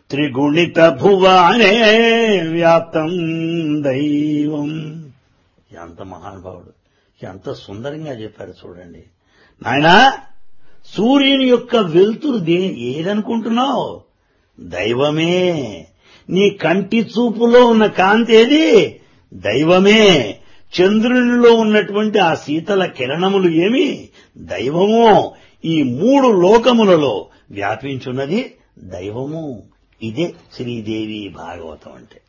త్రిగుణిత భువానే వ్యాప్తం దైవం ఎంత మహానుభావుడు ఎంత సుందరంగా చెప్పారు చూడండి నాయనా సూర్యుని యొక్క వెలుతురు దే ఏదనుకుంటున్నావు దైవమే నీ కంటి చూపులో ఉన్న కాంతి ఏది దైవమే చంద్రునిలో ఉన్నటువంటి ఆ శీతల కిరణములు ఏమి దైవము ఈ మూడు లోకములలో వ్యాపించున్నది దైవము ఇదే శ్రీదేవి భాగవతం అంటే